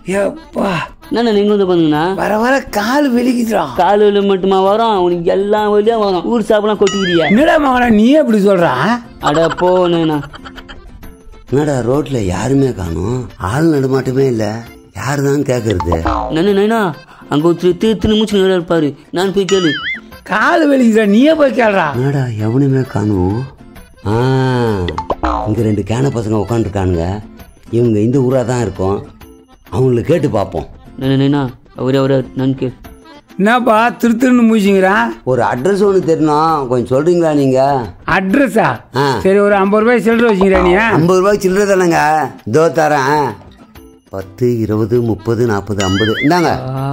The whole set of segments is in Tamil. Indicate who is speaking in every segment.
Speaker 1: எப்பா
Speaker 2: என்ன நீங்க வந்து பண்ணுங்கண்ணா
Speaker 1: வர வர கால் வெளிக்குதுடா
Speaker 2: கால் வலி மட்டுமா வரும் உனக்கு எல்லா வழியும் வரும் ஊர் சாப்பிடலாம் கொட்டிக்கிறியா
Speaker 1: என்னடா மகனா நீ எப்படி சொல்ற
Speaker 2: அட போனேண்ணா
Speaker 3: என்னடா ரோட்ல யாருமே காணும் ஆள் நடுமாட்டமே இல்ல யாரு தான் கேக்குறது
Speaker 2: நன்னு நைனா அங்க ஒருத்தர் திருத்தின்னு மூச்சு நல்லா இருப்பாரு நான் போய் கேளு
Speaker 1: கால் வெளிக்குதுடா நீயே போய் கேளுடா
Speaker 3: என்னடா எவனுமே காணும் ஆ இங்க ரெண்டு கேன பசங்க உட்காந்துருக்கானுங்க இவங்க இந்த ஊரா தான் இருக்கும் அவங்கள கேட்டு பார்ப்போம்
Speaker 2: நன்னு நைனா அவரே அவரே நான் கேளு
Speaker 1: என்னப்பா திரு திருன்னு மூச்சிங்கிறா
Speaker 3: ஒரு அட்ரஸ் ஒன்று தெரியணும் கொஞ்சம் சொல்றீங்களா நீங்க
Speaker 1: அட்ரஸா
Speaker 3: ஆ.
Speaker 1: சரி ஒரு ஐம்பது ரூபாய் சில்லறை வச்சுக்கிறா நீ
Speaker 3: ஐம்பது ரூபாய்க்கு சில்லறை தானேங்க இதோ தரேன் பத்து இருபது முப்பது நாற்பது ஐம்பது இந்தாங்க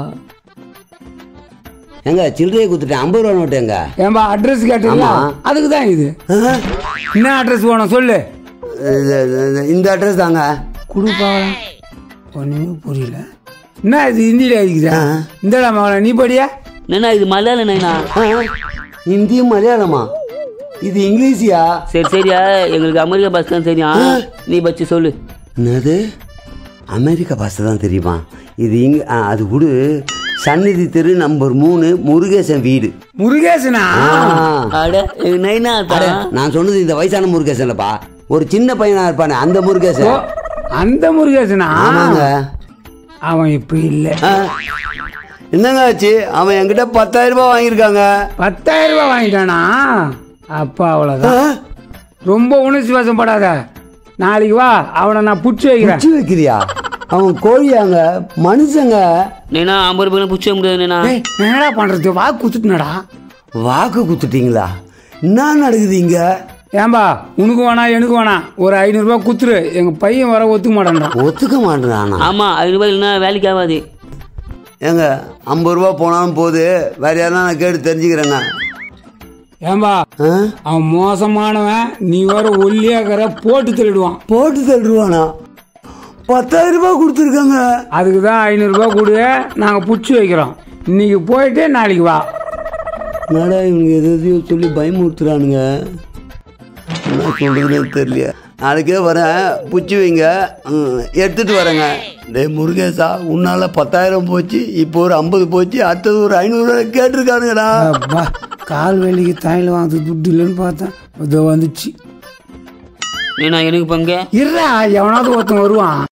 Speaker 3: எங்க சில்லறையை கொடுத்துட்டேன் ஐம்பது ரூபா நோட்டு எங்க
Speaker 1: ஏன்பா அட்ரஸ் கேட்டீங்களா
Speaker 3: ஆமா.
Speaker 1: அதுக்கு தான் இது
Speaker 3: ஆ,
Speaker 1: என்ன அட்ரஸ் வேணும் சொல்லு
Speaker 3: இது- இது- இந்த அட்ரஸ் தாங்க
Speaker 1: கொடுப்பாங்களா ஒன்றுமே புரியல என்ன இது ஹிந்தியில் இருக்குதா
Speaker 3: ஆ.
Speaker 1: இந்தடா மகனா நீ படியா
Speaker 2: நைனா இது மலையாள நைனா
Speaker 3: ஆ, இந்தியும் மலையாளமா இது இங்கிலீஷியா
Speaker 2: சரி சரியா எங்களுக்கு அமெரிக்கா பஸ் தான் தெரியும் நீ பச்சு சொல்லு
Speaker 3: என்னது அமெரிக்கா பாஷை தான் தெரியுமா இது இங்க ஆ, அது விடு சந்நிதி தெரு நம்பர் மூணு முருகேசன் வீடு
Speaker 1: முருகேசனா
Speaker 3: ஆ.
Speaker 2: அட எங்க நைனா
Speaker 3: அட,
Speaker 2: தான்
Speaker 3: நான் சொன்னது இந்த வயசான முருகேசன்லப்பா ஒரு சின்ன பையனா இருப்பானே அந்த
Speaker 1: ஓ,
Speaker 3: முருகேசன்
Speaker 1: அந்த முருகேசனா
Speaker 3: ஆமாங்க
Speaker 1: அவன் இப்ப இல்ல
Speaker 3: ஆ. என்னங்க ஆச்சு அவன் என்கிட்ட பத்தாயிரம் ரூபாய் வாங்கியிருக்காங்க
Speaker 1: பத்தாயிரம் ரூபாய் வாங்கிட்டானா அப்பா
Speaker 3: ஆ,
Speaker 1: அவ்வளவுதான் ரொம்ப உணர்ச்சி வசப்படாத நாளைக்கு வா அவனை நான் புடிச்சு வைக்கிறேன்
Speaker 3: பிச்சு வைக்கிறியா அவன் கோழியாங்க மனுஷங்க
Speaker 2: நைனா ஐம்பது ரூபாய் புடிச்ச முடியாது நைனா
Speaker 1: ஏய், நான் என்னடா பண்றது வா குத்துட்டுனடா
Speaker 3: வாக்கு குத்துட்டீங்களா என்ன நடக்குது இங்க
Speaker 1: ஏன்பா உனக்கு வேணாம் எனக்கு வேணாம் ஒரு ஐநூறுரூவா குத்துரு எங்க பையன் வர ஒத்துக்க மாட்டான்டா
Speaker 3: ஒத்துக்க மாட்டேறானா
Speaker 2: ஆமா ஐநூறு ரூபாய் இல்லைன்னா வேலைக்கு ஆகாது
Speaker 3: ஏங்க ஐம்பது ரூபா போனாலும் போகுது வேற யாரெல்லாம் நான் கேட்டு தெரிஞ்சுக்கிறேங்க
Speaker 1: ஏன்பா
Speaker 3: ஆ?
Speaker 1: அவன் மோசமானவன் நீ வர ஒல்லியாக்கிற போட்டு தள்ளிடுவான்
Speaker 3: போட்டு தள்ளுவானா பத்தாயிரம் ரூபாய் கொடுத்துருக்காங்க
Speaker 1: அதுக்கு தான் ஐநூறுரூவா கொடு நாங்கள் புடிச்சு வைக்கிறோம் இன்னைக்கு போயிட்டு நாளைக்கு வா
Speaker 3: என்னடா இவங்க எதையோ சொல்லி பயமுறுத்துறானுங்க என்ன சொல்றதுன்னு தெரியல நாளைக்கே வரேன் புச்சி வைங்க ம், எடுத்துட்டு வரேங்க டேய் முருகேசா உன்னால பத்தாயிரம் போச்சு இப்போ ஒரு ஐம்பது போச்சு அடுத்தது ஒரு ஐநூறு கேட்டிருக்கானுங்கடா
Speaker 1: அப்பா கால் வேலைக்கு தாயில் வாங்க துட்டு இல்லைன்னு பார்த்தேன் இதோ வந்துச்சு
Speaker 2: நைனா எனக்கு பங்க
Speaker 1: இருடா எவனாவது ஒருத்தன் வருவான்